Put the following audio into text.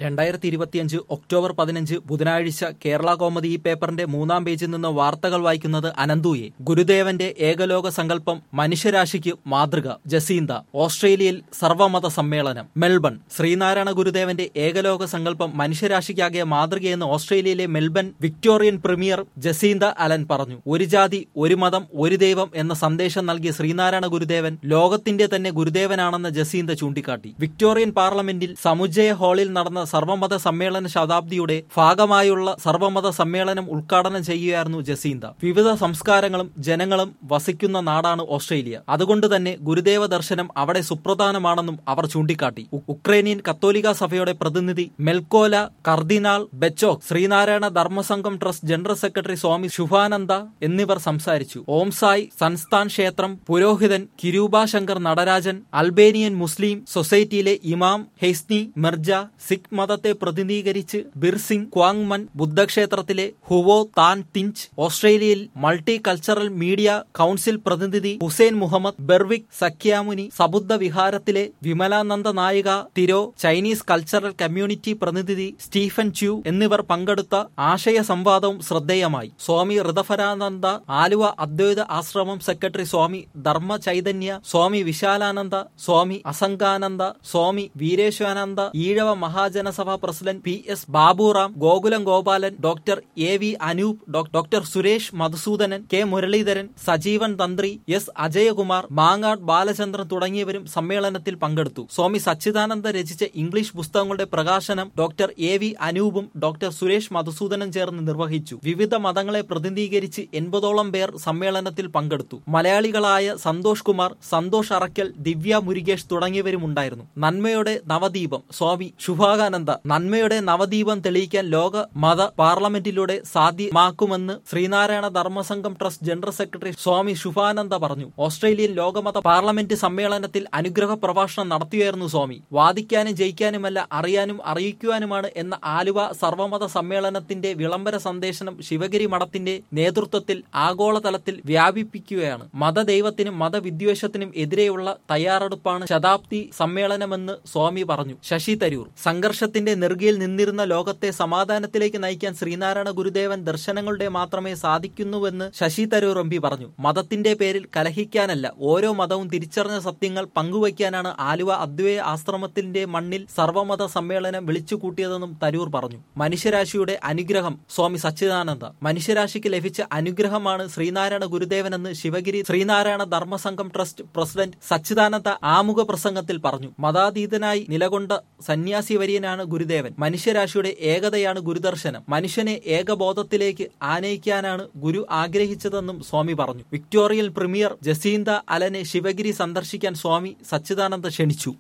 രണ്ടായിരത്തി ഇരുപത്തിയഞ്ച് ഒക്ടോബർ പതിനഞ്ച് ബുധനാഴ്ച കേരള കോമതി ഈ പേപ്പറിന്റെ മൂന്നാം പേജിൽ നിന്ന് വാർത്തകൾ വായിക്കുന്നത് അനന്തുയെ ഗുരുദേവന്റെ ഏകലോക സങ്കല്പം മനുഷ്യരാശിക്ക് മാതൃക ജസീന്ത ഓസ്ട്രേലിയയിൽ സർവമത സമ്മേളനം മെൽബൺ ശ്രീനാരായണ ഗുരുദേവന്റെ ഏകലോക സങ്കല്പം മനുഷ്യരാശിക്കാകെ മാതൃകയെന്ന് ഓസ്ട്രേലിയയിലെ Melbourne Victorian premier Jacinta Allan പറഞ്ഞു ഒരു ജാതി ഒരു മതം ഒരു ദൈവം എന്ന സന്ദേശം നൽകിയ ശ്രീനാരായണ ഗുരുദേവൻ ലോകത്തിന്റെ തന്നെ ഗുരുദേവനാണെന്ന് ജസീന്ത ചൂണ്ടിക്കാട്ടി വിക്ടോറിയൻ പാർലമെന്റിൽ സമുജ്ജയ ഹാളിൽ നടന്ന സർവമത സമ്മേളന ശതാബ്ദിയുടെ ഭാഗമായുള്ള സർവമത സമ്മേളനം ഉദ്ഘാടനം ചെയ്യുകയായിരുന്നു ജസീന്ത വിവിധ സംസ്കാരങ്ങളും ജനങ്ങളും വസിക്കുന്ന നാടാണ് ഓസ്ട്രേലിയ അതുകൊണ്ട് തന്നെ ഗുരുദേവ ദർശനം അവിടെ സുപ്രധാനമാണെന്നും അവർ ചൂണ്ടിക്കാട്ടി ഉ- ഉക്രൈനിയൻ കത്തോലിക്ക സഭയുടെ പ്രതിനിധി Mykola cardinal Bychok Sreenarayana Dharmasangham trust general secretary Swami Subhananda എന്നിവർ സംസാരിച്ചു ഓംസായ് സൻസ്ഥാൻ ക്ഷേത്രം പുരോഹിതൻ കിരൂബാശങ്കർ നടരാജൻ അൽബേനിയൻ മുസ്ലിം സൊസൈറ്റിയിലെ ഇമാം ഹെസ്നി മിർജ സിഖ് മതത്തെ പ്രതിനിധീകരിച്ച് ബിർസിംഗ് ക്വാങ്മൻ ബുദ്ധക്ഷേത്രത്തിലെ ഹുവോ താൻ തിഞ്ച് ഓസ്ട്രേലിയയിൽ മൾട്ടി കൾച്ചറൽ മീഡിയ കൌൺസിൽ പ്രതിനിധി ഹുസൈൻ മുഹമ്മദ് ബെർവിക് സഖ്യാമുനി സബുദ്ധ വിഹാരത്തിലെ Vimalananda Nayaka Thero Chinese cultural community പ്രതിനിധി സ്റ്റീഫൻ ച്യു എന്നിവർ പങ്കെടുത്ത ആശയ സംവാദവും ശ്രദ്ധേയമായി സ്വാമി ഋതഫരാനന്ദ Aluva Advaita Ashram secretary Swami Dharma Chaitanya Swami Vishalananda Swami Asangananda Swami Veereshwarananda Ezhava Mahajanasabha president P S Baburam Gokulam Gopalan doctor A V Anoop ഡോ- doctor Suresh Madhusoodanan K Muraleedharan Sajeevan Thantri S Ajayakumar Mangad Balachandran തുടങ്ങിയവരും സമ്മേളനത്തിൽ പങ്കെടുത്തു സ്വാമി സച്ചിദാനന്ദ രചിച്ച ഇംഗ്ലീഷ് പുസ്തകങ്ങളുടെ പ്രകാശനം ഡോക്ടർ എ വി അനൂപും ഡോക്ടർ സുരേഷ് മധുസൂദനൻ ചേർന്ന് നിർവഹിച്ചു വിവിധ മതങ്ങളെ പ്രതിനിധീകരിച്ച് എൺപതോളം പേർ സമ്മേളനത്തിൽ പങ്കെടുത്തു മലയാളികളായ സന്തോഷ് കുമാർ സന്തോഷ് അറക്കൽ ദിവ്യ മുരുകേഷ് തുടങ്ങിയവരും ഉണ്ടായിരുന്നു നന്മയുടെ നവദീപം സ്വാമി ശുഭാകാനന്ദ നന്മയുടെ നവദീപം തെളിയിക്കാൻ ലോക മത പാർലമെന്റിലൂടെ സാധ്യമാക്കുമെന്ന് Sreenarayana Dharmasangham trust general secretary Swami Subhananda പറഞ്ഞു ഓസ്ട്രേലിയൻ ലോകമത പാർലമെന്റ് സമ്മേളനത്തിൽ അനുഗ്രഹ പ്രഭാഷണം നടത്തിയായിരുന്നു സ്വാമി വാദിക്കാനും ജയിക്കാനുമല്ല അറിയാനും അറിയിക്കുവാനുമാണ് എന്ന ആലുവ സർവമത സമ്മേളനത്തിന്റെ വിളംബര സന്ദേശം ശിവഗിരി മഠത്തിന്റെ നേതൃത്വത്തിൽ ആഗോളതലത്തിൽ വ്യാപിപ്പിക്കുകയാണ് മതദൈവത്തിനും മതവിദ്വേഷത്തിനും എതിരെയുള്ള തയ്യാറെടുപ്പാണ് ശതാബ്ദി സമ്മേളനമെന്ന് സ്വാമി പറഞ്ഞു ശശി തരൂർ സംഘർഷത്തിന്റെ നെറുകയിൽ നിന്നിരുന്ന ലോകത്തെ സമാധാനത്തിലേക്ക് നയിക്കാൻ ശ്രീനാരായണ ഗുരുദേവൻ ദർശനങ്ങളുടെ മാത്രമേ സാധിക്കുന്നുവെന്ന് ശശി തരൂർ എം പി പറഞ്ഞു മതത്തിന്റെ പേരിൽ കലഹിക്കാനല്ല ഓരോ മതവും തിരിച്ചറിഞ്ഞ സത്യങ്ങൾ പങ്കുവയ്ക്കാനാണ് ആലുവ അദ്വൈത ആശ്രമത്തിന്റെ മണ്ണിൽ സർവമത സമ്മേളനം വിളിച്ചുകൂട്ടിയതെന്നും തരൂർ പറഞ്ഞു മനുഷ്യരാശിയുടെ അനുഗ്രഹം സ്വാമി സച്ചിദാനന്ദ മനുഷ്യരാശിക്ക് ലഭിച്ച അനുഗ്രഹമാണ് ശ്രീനാരായണ ഗുരുദേവനെന്ന് ശിവഗിരി ശ്രീനാരായണ ധർമ്മസംഘം ട്രസ്റ്റ് പ്രസിഡന്റ് സച്ചിദാനന്ദ ആമുഖ പ്രസംഗത്തിൽ പറഞ്ഞു മതാതീതനായി നിലകൊണ്ട സന്യാസി വര്യനാണ് ഗുരുദേവൻ മനുഷ്യരാശിയുടെ ഏകതയാണ് ഗുരുദർശനം മനുഷ്യനെ ഏകബോധത്തിലേക്ക് ആനയിക്കാനാണ് ഗുരു ആഗ്രഹിച്ചതെന്നും സ്വാമി പറഞ്ഞു വിക്ടോറിയൽ പ്രീമിയർ ജസീന്ത അലനെ ശിവഗിരി സന്ദർശിക്കാൻ സ്വാമി സച്ചിദാനന്ദ ക്ഷണിച്ചു